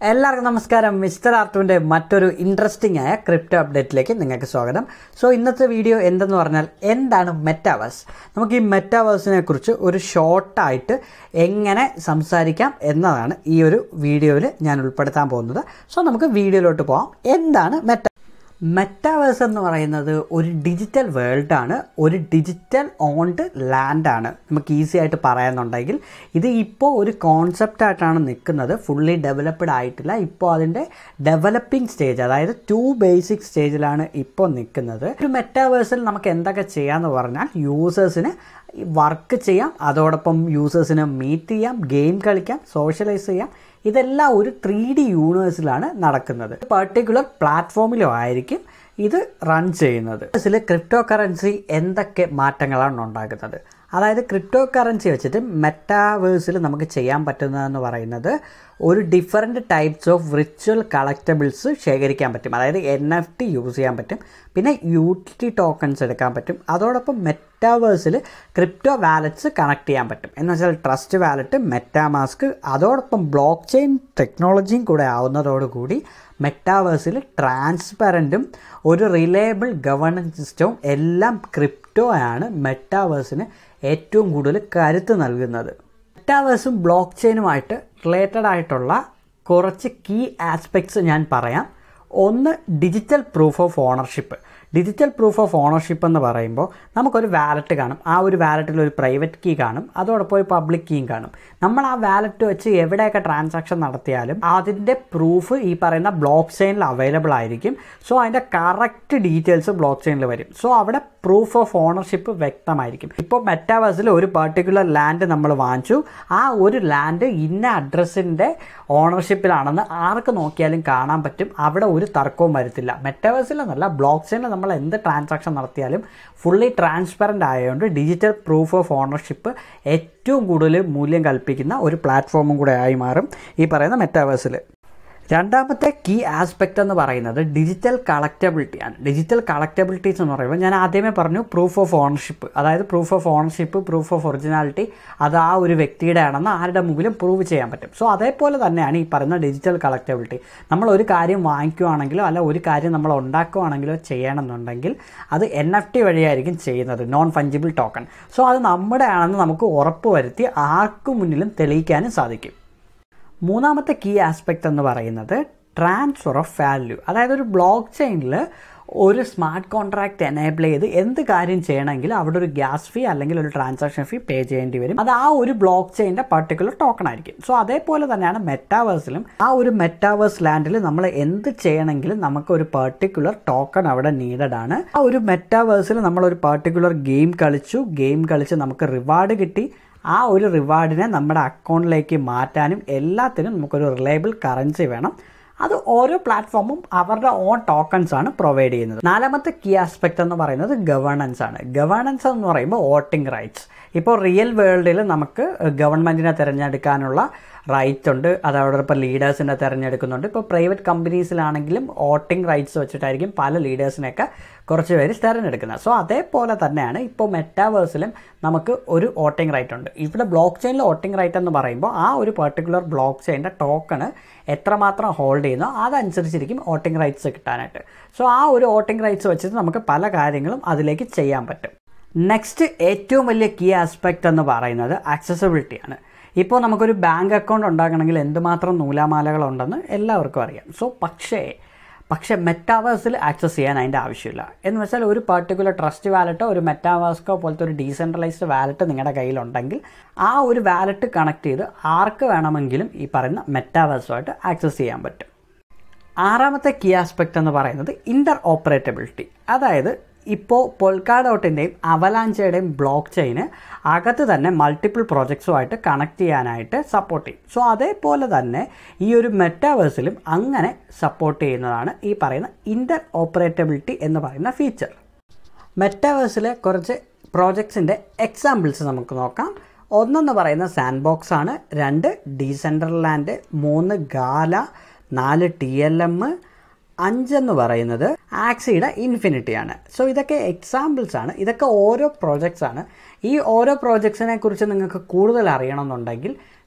എല്ലാവർക്കും നമസ്കാരം മിസ്റ്റർ ആർട്ടുവിൻ്റെ മറ്റൊരു ഇൻട്രസ്റ്റിംഗ് ആയ ക്രിപ്റ്റോ അപ്ഡേറ്റിലേക്ക് നിങ്ങൾക്ക് സ്വാഗതം സോ ഇന്നത്തെ വീഡിയോ എന്തെന്ന് പറഞ്ഞാൽ എന്താണ് മെറ്റാവേഴ്സ് നമുക്ക് ഈ മെറ്റാവേഴ്സിനെ കുറിച്ച് ഒരു ഷോർട്ടായിട്ട് എങ്ങനെ സംസാരിക്കാം എന്നതാണ് ഈ ഒരു വീഡിയോയിൽ ഞാൻ ഉൾപ്പെടുത്താൻ പോകുന്നത് സോ നമുക്ക് വീഡിയോയിലോട്ട് പോകാം എന്താണ് മെറ്റ മെറ്റാവേഴ്സ് എന്ന് പറയുന്നത് ഒരു ഡിജിറ്റൽ വേൾഡാണ് ഒരു ഡിജിറ്റൽ ഓൺഡ് ലാൻഡാണ് നമുക്ക് ഈസി ആയിട്ട് പറയാന്നുണ്ടെങ്കിൽ ഇത് ഇപ്പോൾ ഒരു കോൺസെപ്റ്റ് ആയിട്ടാണ് നിൽക്കുന്നത് ഫുള്ളി ഡെവലപ്ഡ് ആയിട്ടില്ല ഇപ്പോൾ അതിൻ്റെ ഡെവലപ്പിംഗ് സ്റ്റേജ് അതായത് ടു ബേസിക് സ്റ്റേജിലാണ് ഇപ്പോൾ നിൽക്കുന്നത് ഒരു മെറ്റാവേഴ്സിൽ നമുക്ക് എന്തൊക്കെ ചെയ്യാമെന്ന് പറഞ്ഞാൽ യൂസേഴ്സിന് വർക്ക് ചെയ്യാം അതോടൊപ്പം യൂസേഴ്സിന് മീറ്റ് ചെയ്യാം ഗെയിം കളിക്കാം സോഷ്യലൈസ് ചെയ്യാം ഇതെല്ലാം ഒരു ത്രീ ഡി യൂണിവേഴ്സിലാണ് നടക്കുന്നത് പർട്ടിക്കുലർ പ്ലാറ്റ്ഫോമിലും ആയിരിക്കും ഇത് റൺ ചെയ്യുന്നത് ഇതിൽ ക്രിപ്റ്റോ കറൻസി എന്തൊക്കെ മാറ്റങ്ങളാണ് ഉണ്ടാക്കുന്നത് അതായത് ക്രിപ്റ്റോ കറൻസി വെച്ചിട്ട് മെറ്റാവേഴ്സിൽ നമുക്ക് ചെയ്യാൻ പറ്റുന്നതെന്ന് പറയുന്നത് ഒരു different types of ritual collectibles ശേഖരിക്കാൻ പറ്റും അതായത് എൻ എഫ് ടി യൂസ് ചെയ്യാൻ പറ്റും പിന്നെ യൂട്ടിലിറ്റി ടോക്കൺസ് എടുക്കാൻ പറ്റും അതോടൊപ്പം മെറ്റാവേഴ്സിൽ ക്രിപ്റ്റോ വാലറ്റ്സ് കണക്ട് ചെയ്യാൻ പറ്റും എന്ന് വെച്ചാൽ ട്രസ്റ്റ് വാലറ്റ് മെറ്റാമാസ്ക് അതോടൊപ്പം ബ്ലോക്ക് ചെയിൻ ടെക്നോളജിയും കൂടെ ആവുന്നതോടുകൂടി മെറ്റാവേഴ്സിൽ ട്രാൻസ്പെറൻറ്റും ഒരു റിലയബിൾ ഗവർണൻസ് സിസ്റ്റവും എല്ലാം ക്രിപ്റ്റോ ആണ് മെറ്റാവേഴ്സിന് ഏറ്റവും കൂടുതൽ കരുത്ത് നൽകുന്നത് മെറ്റാവേഴ്സും ബ്ലോക്ക് ചെയിനുമായിട്ട് റിലേറ്റഡ് ആയിട്ടുള്ള കുറച്ച് കീ ആസ്പെക്ട്സ് ഞാൻ പറയാം ഒന്ന് digital proof of ownership digital proof of ownership എന്ന് പറയുമ്പോൾ നമുക്കൊരു വാലറ്റ് കാണും ആ ഒരു വാലറ്റിൽ ഒരു പ്രൈവറ്റ് കീ കാണും അതോടൊപ്പം ഒരു പബ്ലിക് കീയും കാണും നമ്മൾ ആ വാലറ്റ് വെച്ച് എവിടെയൊക്കെ ട്രാൻസാക്ഷൻ നടത്തിയാലും അതിൻ്റെ പ്രൂഫ് ഈ പറയുന്ന ബ്ലോക്ക് ചെയിനിൽ അവൈലബിൾ ആയിരിക്കും സോ അതിൻ്റെ കറക്റ്റ് ഡീറ്റെയിൽസ് ബ്ലോക്ക് ചെയിനിൽ വരും സോ അവിടെ പ്രൂഫ് ഓഫ് ഓണർഷിപ്പ് വ്യക്തമായിരിക്കും ഇപ്പോൾ മെറ്റാവേഴ്സിൽ ഒരു പർട്ടിക്കുലർ ലാൻഡ് നമ്മൾ വാങ്ങിച്ചു ആ ഒരു ലാൻഡ് ഇന്ന അഡ്രസ്സിൻ്റെ ഓണർഷിപ്പിലാണെന്ന് ആർക്ക് നോക്കിയാലും കാണാൻ പറ്റും അവിടെ ഒരു തർക്കവും വരത്തില്ല മെറ്റാവേഴ്സിലെന്നല്ല ബ്ലോക്ക് ചെയിനിൽ നമ്മൾ എന്ത് ട്രാൻസാക്ഷൻ നടത്തിയാലും ഫുള്ളി ട്രാൻസ്പെറൻ്റ് ആയതുകൊണ്ട് ഡിജിറ്റൽ പ്രൂഫ് ഓഫ് ഓണർഷിപ്പ് ഏറ്റവും കൂടുതൽ മൂല്യം കൽപ്പിക്കുന്ന ഒരു പ്ലാറ്റ്ഫോമും കൂടെ ആയി മാറും ഈ പറയുന്ന മെറ്റാവേഴ്സിൽ രണ്ടാമത്തെ കീ ആസ്പെക്റ്റ് എന്ന് പറയുന്നത് ഡിജിറ്റൽ കളക്റ്റബിലിറ്റിയാണ് ഡിജിറ്റൽ കളക്റ്റബിലിറ്റീസ് എന്ന് പറയുമ്പോൾ ഞാൻ ആദ്യമേ പറഞ്ഞു പ്രൂഫ് ഓഫ് ഓണർഷിപ്പ് അതായത് proof of ownership proof of originality അത് ആ ഒരു വ്യക്തിയുടെ ആണെന്ന് ആരുടെ മുമ്പിലും പ്രൂവ് ചെയ്യാൻ പറ്റും സോ അതേപോലെ തന്നെയാണ് ഈ പറയുന്ന ഡിജിറ്റൽ കളക്റ്റബിലിറ്റി നമ്മൾ ഒരു കാര്യം വാങ്ങിക്കുകയാണെങ്കിലോ അല്ല ഒരു കാര്യം നമ്മൾ ഉണ്ടാക്കുകയാണെങ്കിലോ ചെയ്യണമെന്നുണ്ടെങ്കിൽ അത് എൻ എഫ് ടി വഴിയായിരിക്കും ചെയ്യുന്നത് നോൺ ഫഞ്ചിബിൾ ടോക്കൺ സോ അത് നമ്മുടെ ആണെന്ന് നമുക്ക് ഉറപ്പ് വരുത്തി ആർക്കു മുന്നിലും തെളിയിക്കാനും സാധിക്കും മൂന്നാമത്തെ കീ ആസ്പെക്റ്റ് എന്ന് പറയുന്നത് ട്രാൻസ്ഫർ ഓഫ് വാല്യൂ അതായത് ഒരു ബ്ലോക്ക് ചെയിനിൽ ഒരു സ്മാർട്ട് കോൺട്രാക്ട് എനേബിൾ ചെയ്ത് എന്ത് കാര്യം ചെയ്യണമെങ്കിൽ അവിടെ ഒരു ഗ്യാസ് ഫീ അല്ലെങ്കിൽ ഒരു ട്രാൻസാക്ഷൻ ഫീ പേ ചെയ്യേണ്ടി വരും അത് ആ ഒരു ബ്ലോക്ക് ചെയിൻ്റെ പർട്ടിക്കുലർ ടോക്കൺ ആയിരിക്കും സോ അതേപോലെ തന്നെയാണ് മെറ്റാവേഴ്സിലും ആ ഒരു മെറ്റാവേഴ്സ് ലാൻഡിൽ നമ്മൾ എന്ത് ചെയ്യണമെങ്കിലും നമുക്ക് ഒരു പർട്ടിക്കുലർ ടോക്കൺ അവിടെ നീഡഡ് ആണ് ആ ഒരു മെറ്റാവേഴ്സിൽ നമ്മൾ ഒരു പർട്ടിക്കുലർ ഗെയിം കളിച്ചു ഗെയിം കളിച്ച് നമുക്ക് റിവാർഡ് കിട്ടി ആ ഒരു റിവാർഡിനെ നമ്മുടെ അക്കൗണ്ടിലേക്ക് മാറ്റാനും എല്ലാത്തിനും നമുക്കൊരു റിലയബിൾ കറൻസി വേണം അത് ഓരോ പ്ലാറ്റ്ഫോമും അവരുടെ ഓൺ ടോക്കൺസ് ആണ് പ്രൊവൈഡ് ചെയ്യുന്നത് നാലാമത്തെ കീ ആസ്പെക്ട് എന്ന് പറയുന്നത് ഗവേണൻസ് ആണ് ഗവേണൻസ് എന്ന് പറയുമ്പോൾ വോട്ടിംഗ് റൈറ്റ്സ് ഇപ്പോൾ റിയൽ വേൾഡിൽ നമുക്ക് ഗവൺമെൻറ്റിനെ തിരഞ്ഞെടുക്കാനുള്ള റൈറ്റ് ഉണ്ട് അതോടൊപ്പം ലീഡേഴ്സിനെ തിരഞ്ഞെടുക്കുന്നുണ്ട് ഇപ്പോൾ പ്രൈവറ്റ് കമ്പനീസിലാണെങ്കിലും വോട്ടിംഗ് റൈറ്റ്സ് വെച്ചിട്ടായിരിക്കും പല ലീഡേഴ്സിനെയൊക്കെ കുറച്ച് പേര് തിരഞ്ഞെടുക്കുന്നത് സോ അതേപോലെ തന്നെയാണ് ഇപ്പോൾ മെറ്റാവേഴ്സിലും നമുക്ക് ഒരു വോട്ടിംഗ് റൈറ്റ് ഉണ്ട് ഇവിടെ ബ്ലോക്ക് ചെയിനിൽ വോട്ടിംഗ് റൈറ്റ് എന്ന് പറയുമ്പോൾ ആ ഒരു പെർട്ടിക്കുലർ ബ്ലോക്ക് ചെയിൻ്റെ ടോക്കണ് എത്രമാത്രം ഹോൾഡ് ചെയ്യുന്നോ അതനുസരിച്ചിരിക്കും വോട്ടിംഗ് റൈറ്റ്സ് കിട്ടാനായിട്ട് സോ ആ ഒരു വോട്ടിംഗ് റൈറ്റ്സ് വെച്ചിട്ട് നമുക്ക് പല കാര്യങ്ങളും അതിലേക്ക് ചെയ്യാൻ പറ്റും നെക്സ്റ്റ് ഏറ്റവും വലിയ കീ ആസ്പെക്റ്റ് എന്ന് പറയുന്നത് ആക്സസിബിലിറ്റിയാണ് ഇപ്പോൾ നമുക്കൊരു ബാങ്ക് അക്കൗണ്ട് ഉണ്ടാക്കണമെങ്കിൽ എന്തുമാത്രം നൂലാമാലകളുണ്ടെന്ന് എല്ലാവർക്കും അറിയാം സോ പക്ഷേ പക്ഷേ മെറ്റാവേഴ്സിൽ ആക്സസ് ചെയ്യാൻ അതിൻ്റെ ആവശ്യമില്ല എന്ന് വെച്ചാൽ ഒരു പർട്ടിക്കുലർ ട്രസ്റ്റ് വാലറ്റോ ഒരു മെറ്റാവേഴ്സ്ക്കോ പോലത്തെ ഒരു ഡീസെൻട്രലൈസ്ഡ് വാലറ്റ് നിങ്ങളുടെ കയ്യിലുണ്ടെങ്കിൽ ആ ഒരു വാലറ്റ് കണക്ട് ചെയ്ത് ആർക്ക് വേണമെങ്കിലും ഈ പറയുന്ന മെറ്റാവേഴ്സുമായിട്ട് ആക്സസ് ചെയ്യാൻ പറ്റും ആറാമത്തെ കീ ആസ്പെക്റ്റ് എന്ന് പറയുന്നത് ഇൻ്റർ ഓപ്പറേറ്റബിലിറ്റി അതായത് ഇപ്പോൾ പൊൽക്കാഡോട്ടിൻ്റെയും അവലാഞ്ചയുടെയും ബ്ലോക്ക് ചെയിന് അകത്ത് തന്നെ മൾട്ടിപ്പിൾ പ്രോജക്ട്സുമായിട്ട് കണക്ട് ചെയ്യാനായിട്ട് സപ്പോർട്ട് ചെയ്യും സോ അതേപോലെ തന്നെ ഈ ഒരു മെറ്റാവേഴ്സിലും അങ്ങനെ സപ്പോർട്ട് ചെയ്യുന്നതാണ് ഈ പറയുന്ന ഇൻ്റർ ഓപ്പറേറ്റബിലിറ്റി എന്ന് പറയുന്ന ഫീച്ചർ മെറ്റാവേഴ്സിലെ കുറച്ച് പ്രോജക്ട്സിൻ്റെ എക്സാമ്പിൾസ് നമുക്ക് നോക്കാം ഒന്നെന്ന് പറയുന്ന സാൻഡ് ബോക്സ് ആണ് രണ്ട് ഡീസെൻട്രലാൻഡ് മൂന്ന് ഗാല നാല് ടി എൽ എം അഞ്ചെന്ന് പറയുന്നത് ആക്സിയുടെ ഇൻഫിനിറ്റി ആണ് സോ ഇതൊക്കെ എക്സാമ്പിൾസ് ആണ് ഇതൊക്കെ ഓരോ പ്രോജക്ട്സ് ആണ് ഈ ഓരോ പ്രോജക്ട്സിനെ കുറിച്ച് നിങ്ങൾക്ക് കൂടുതൽ അറിയണമെന്നുണ്ടെങ്കിൽ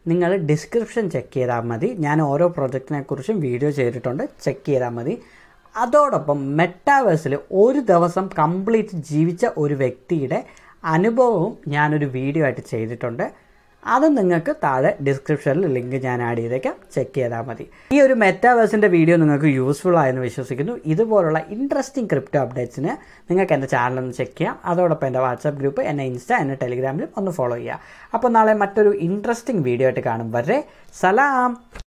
നിങ്ങൾ ഡിസ്ക്രിപ്ഷൻ ചെക്ക് ചെയ്താൽ മതി ഞാൻ ഓരോ പ്രൊജക്റ്റിനെ കുറിച്ചും വീഡിയോ ചെയ്തിട്ടുണ്ട് ചെക്ക് ചെയ്താൽ മതി അതോടൊപ്പം മെറ്റാവേഴ്സിൽ ഒരു ദിവസം കംപ്ലീറ്റ് ജീവിച്ച ഒരു വ്യക്തിയുടെ അനുഭവവും ഞാനൊരു വീഡിയോ ആയിട്ട് ചെയ്തിട്ടുണ്ട് അത് നിങ്ങൾക്ക് താഴെ ഡിസ്ക്രിപ്ഷനിൽ ലിങ്ക് ഞാൻ ആഡ് ചെയ്തേക്കാം ചെക്ക് ചെയ്താൽ മതി ഈ ഒരു മെറ്റാവേഴ്സിൻ്റെ വീഡിയോ നിങ്ങൾക്ക് യൂസ്ഫുൾ ആയെന്ന് വിശ്വസിക്കുന്നു ഇതുപോലുള്ള ഇൻട്രസ്റ്റിംഗ് ക്രിപ്റ്റോ അപ്ഡേറ്റ്സിന് നിങ്ങൾക്ക് എൻ്റെ ചാനൽ ഒന്ന് ചെക്ക് ചെയ്യാം അതോടൊപ്പം എൻ്റെ വാട്സാപ്പ് ഗ്രൂപ്പ് എന്നെ ഇൻസ്റ്റ എന്നെ ടെലിഗ്രാമിലും ഒന്ന് ഫോളോ ചെയ്യുക അപ്പോൾ നാളെ മറ്റൊരു ഇൻട്രസ്റ്റിംഗ് വീഡിയോ ആയിട്ട് കാണും വരെ സലാം